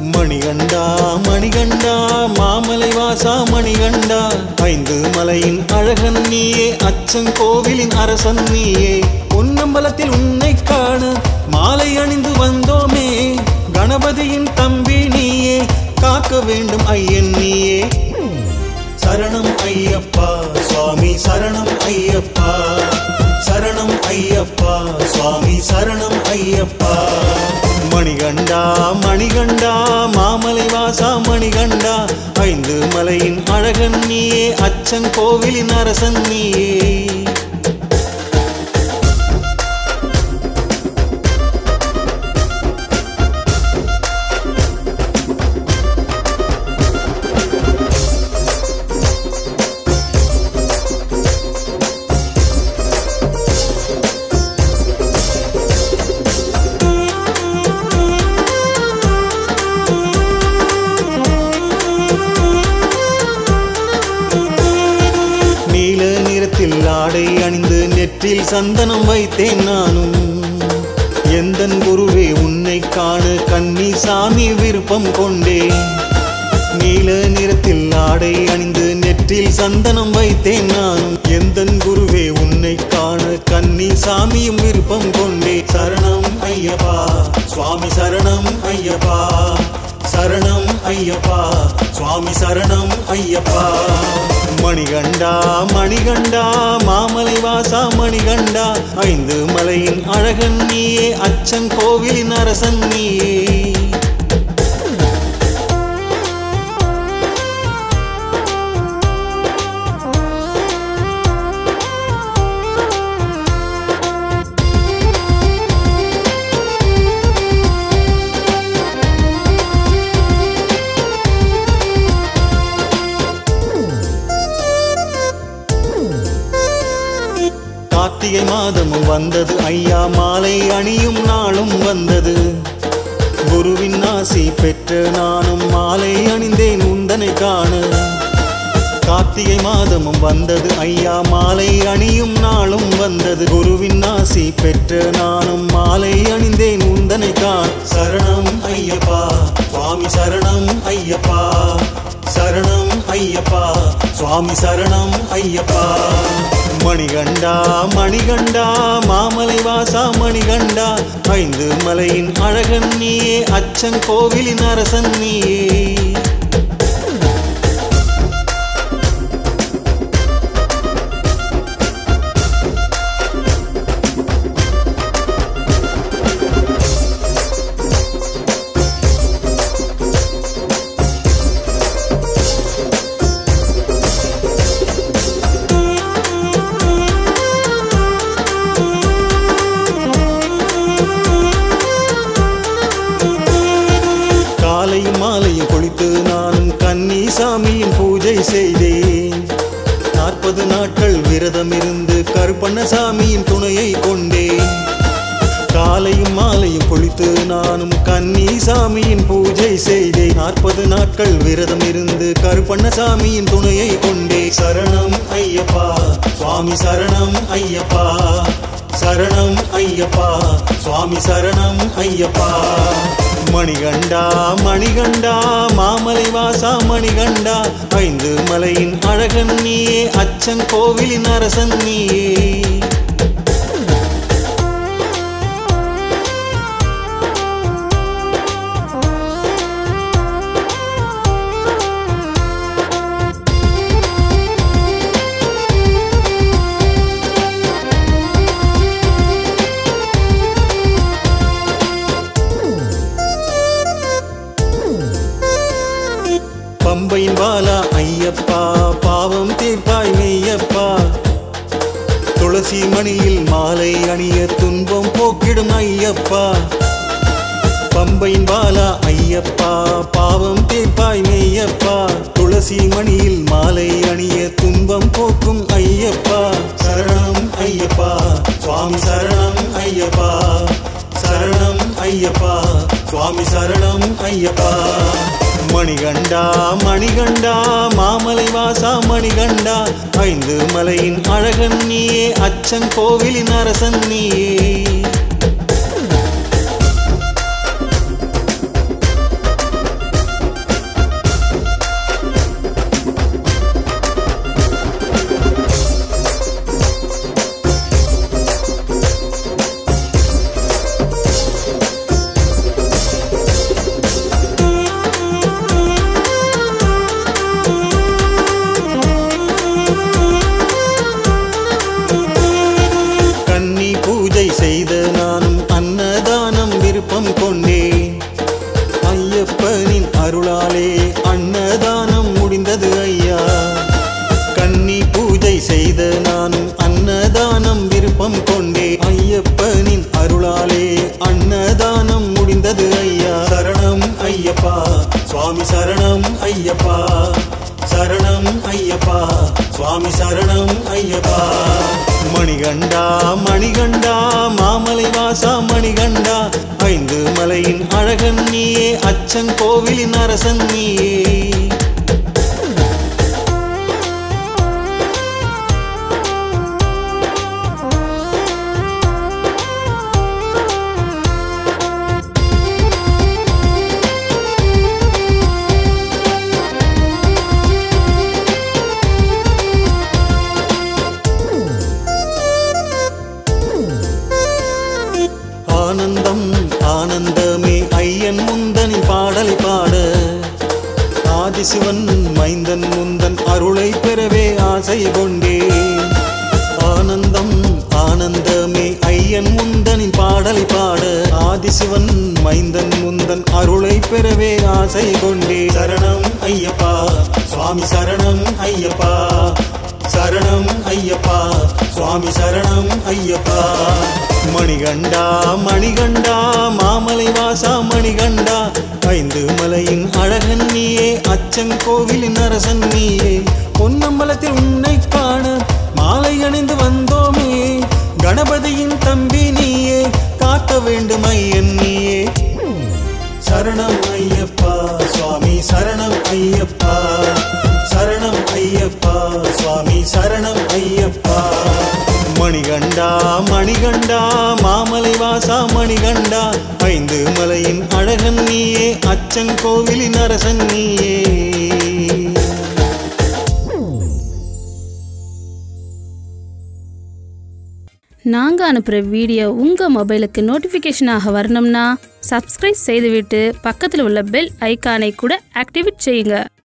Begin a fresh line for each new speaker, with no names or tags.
மணிகண்டா மணிகண்டா மாமலை வாசா மணிகண்டா ஐந்து மலையின் அழகன் நீயே அச்சங்கோவிலின் அரசன் நீயே பொன்னம்பலத்தில் உன்னை காண மாலை அணிந்து வந்தோமே கணபதியின் தம்பி நீயே காக்க வேண்டும் ஐயன் நீயே சரணம் ஐயப்பா சுவாமி சரணம் ஐயப்பா சரணம் ஐயப்பா சுவாமி சரணம் ஐயப்பா மணிகண்டா மணிகண்டா மாமலை வாசா மணிகண்டா ஐந்து மலையின் அழகன் நீயே அச்சங்கோவிலின் அரசன் நீயே நீல நிறத்தில் ஆடை அணிந்து நெற்றில் சந்தனம் வைத்தேன் நானும் எந்தன் குருவே உன்னை காண கன்னி சாமி விருப்பம் கொண்டேன் நீல நிறத்தில் ஆடை அணிந்து நெற்றில் சந்தனம் வைத்தேன் நானும் எந்தன் குருவே உன்னை காண கன்னி சாமியும் விருப்பம் கொண்டே சரணம் ஐயப்பா சுவாமி சரணம் ஐயப்பா சரணம் ஐயப்பா சுவாமி சரணம் ஐயப்பா மணிகண்டா மணிகண்டா மாமலை வாசா மணிகண்டா ஐந்து மலையின் அழகன் நீயே அச்சங்கோவிலின் அரசன் நீயே கார்த்திகை மாதமும் வந்தது ஐயா மாலை அணியும் நாளும் வந்தது குருவின் ஆசி பெற்ற நானும் மாலை அணிந்தேன் உந்தனை காண கார்த்திகை மாதமும் வந்தது ஐயா மாலை அணியும் நாளும் வந்தது குருவின் ஆசி பெற்ற நானும் மாலை அணிந்தேன் உந்தனை காண சரணம் ஐயப்பா சுவாமி சரணம் ஐயப்பா சரணம் ஐயப்பா சுவாமி சரணம் ஐயப்பா மணிகண்டா மணிகண்டா மாமலை வாசா மணிகண்டா ஐந்து மலையின் அழகன் நீயே அச்சங்கோவிலின் அரசன் நீயே காலையும் மாலையும் குளித்து நானும் கன்னி சாமியின் பூஜை செய்தேன் நாற்பது நாட்கள் விரதம் இருந்து கருப்பண்ணசாமியின் துணையை கொண்டேன் காலையும் மாலையும் குளித்து நானும் கன்னி சாமியின் பூஜை செய்தேன் நாற்பது நாட்கள் விரதம் இருந்து கருப்பண்ணசாமியின் துணையை கொண்டே சரணம் ஐயப்பா சுவாமி சரணம் ஐயப்பா சரணம் ஐயப்பா சுவாமி சரணம் ஐயப்பா மணிகண்டா மணிகண்டா மாமலை வாசா மணிகண்டா ஐந்து மலையின் அழகன் நீயே அச்சங்கோவிலின் அரசன் நீயே பம்பையின் வாலா ஐயப்பா பாவம் தீர்ப்பாய் மெய்யப்பா துளசி மணியில் மாலை அணிய துன்பம் போக்கிடும் ஐயப்பா பம்பையின் வாலா ஐயப்பா பாவம் தீர்ப்பாய் மெய்யப்பா துளசி மணியில் மாலை அணிய துன்பம் போக்கும் ஐயப்பா சரணம் ஐயப்பா சுவாமி சரணம் ஐயப்பா சரணம் ஐயப்பா சுவாமி சரணம் ஐயப்பா மணிகண்டா மணிகண்டா மாமலை வாசா மணிகண்டா ஐந்து மலையின் அழகன் நீயே அச்சங்கோவிலின் அரசன் நீயே அருளாலே அன்னதானம் முடிந்தது ஐயா கன்னி பூஜை செய்த நானும் அன்னதானம் விருப்பம் கொண்டே ஐயப்பனின் அருளாலே அன்னதானம் முடிந்தது ஐயா சரணம் ஐயப்பா சுவாமி சரணம் ஐயப்பா சரணம் ஐயப்பா சுவாமி சரணம் ஐயப்பா மணிகண்டா மணிகண்டா மாமலை வாசா மணிகண்டா ஐந்து மலையின் அழகன் நீயே அச்சங்கோவிலின் அரசன் நீயே ஆனந்தம் ஆனந்தமே ஐயன் முந்தனின் பாடலை பாட ஆதிசிவன் மைந்தன் முந்தன் அருளை பெறவே ஆசை கொண்டே ஆனந்தம் ஆனந்தமே ஐயன் முந்தனின் பாடலை பாட ஆதிசிவன் மைந்தன் முந்தன் அருளை பெறவே ஆசை கொண்டே சரணம் ஐயப்பா சுவாமி சரணம் ஐயப்பா சரணம் ஐயப்பா சுவாமி சரணம் ஐயப்பா மணிகண்டா மணிகண்டா மாமலை வாசா மணிகண்டா ஐந்து மலையின் அழகன் நீயே அச்சங்கோவிலின் அரசன் நீயே பொன்னம்பலத்தில் உன்னை காண மாலை அணிந்து வந்தோமே கணபதியின் தம்பி நீயே காக்க வேண்டும் ஐயன் நீயே சரணம் ஐயப்பா சுவாமி சரணம் ஐயப்பா சரணம் ஐயப்பா சுவாமி சரணம் ஐயப்பா மணிகண்டா மணிகண்டா மாமலை வாசா மணிகண்டா ஐந்து மலையின் அழகன் நீயே அச்சங்கோவிலின் அரசன் நீயே
நாங்கள் அனுப்புகிற வீடியோ உங்கள் மொபைலுக்கு நோட்டிஃபிகேஷனாக வரணும்னா சப்ஸ்கிரைப் செய்துவிட்டு பக்கத்தில் உள்ள பெல் ஐகானை கூட ஆக்டிவேட் செய்யுங்க